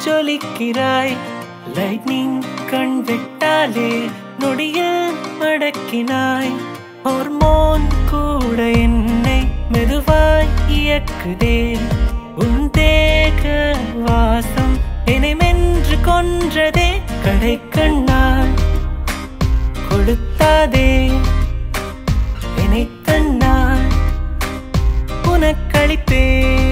ஜொலிக்கிறாய் lightning கண் விட்டாலே நொடியில் அடக்கினாய் ஹார்மோன் கூட என்னை மெதுவாய் இயக்குதே உன் தேக வாசம் என்னை மென்று கொன்றதே கடை கண்ணால் கொடுத்தாதே என்னை தன்னால் உனக்களிப்பே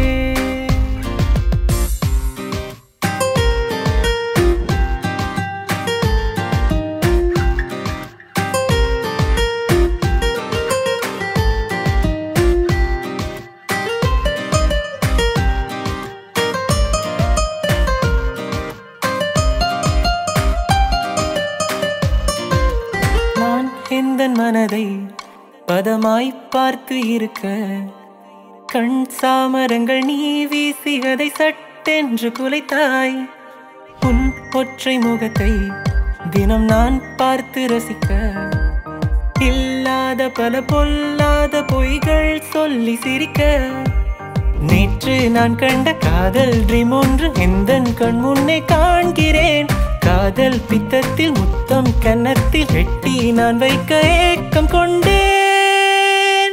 நான் எந்த மனதை பதமாய் பார்த்து இருக்க கண் சாமரங்கள் நீ வீசி அதை சட்டென்று குலைத்தாய் உன் ஒற்றை முகத்தை தினம் நான் பார்த்து ரசிக்க இல்லாத பல பொல்லாத பொய்கள் சொல்லி சிரிக்க நேற்று நான் கண்ட காதல் ட்ரீம் ஒன்று எந்த கண் முன்னே காண்கிறேன் காதல் பித்தத்தில் முத்தம் கன்னத்தில் வெட்டி நான் வைக்க ஏக்கம் கொண்டேன்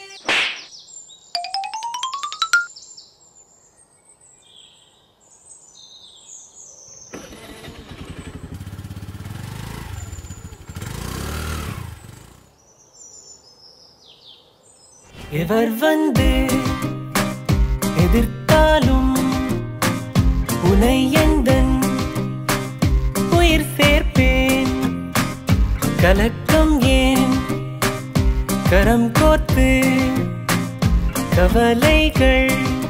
எவர் வந்து எதிர்த்தாலும் உனை எந்தன் உயிர் சேர்ப்பேன் கலக்கம் ஏன் கரம் கோர்த்து கவலைகள்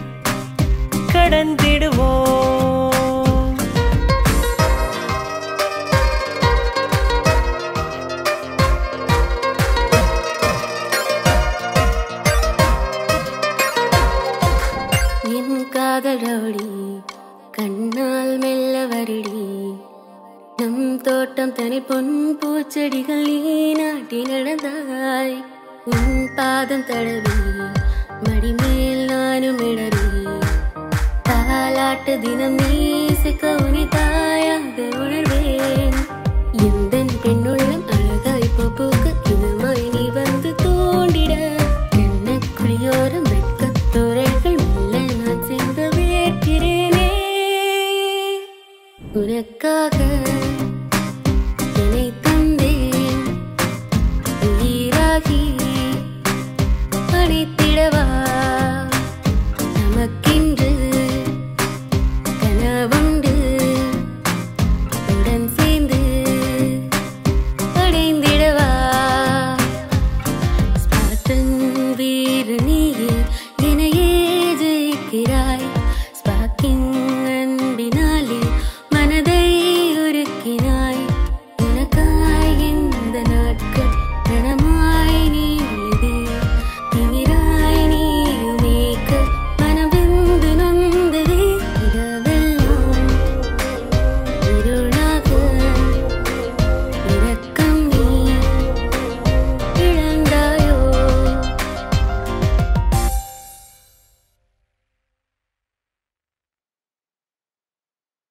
கடந்திடுவோம் என் காதல் ரவுடி கண்ணால் மெல்ல வருடி நம் தோட்டம் தனி பொன் பூச்செடிகள் நீ நாட்டி நடந்தாய் உன் பாதம் தடவி மடிமேல் நானும் இடறி தாலாட்டு தினம் நீ சிக்க உனி தாயாக உணர்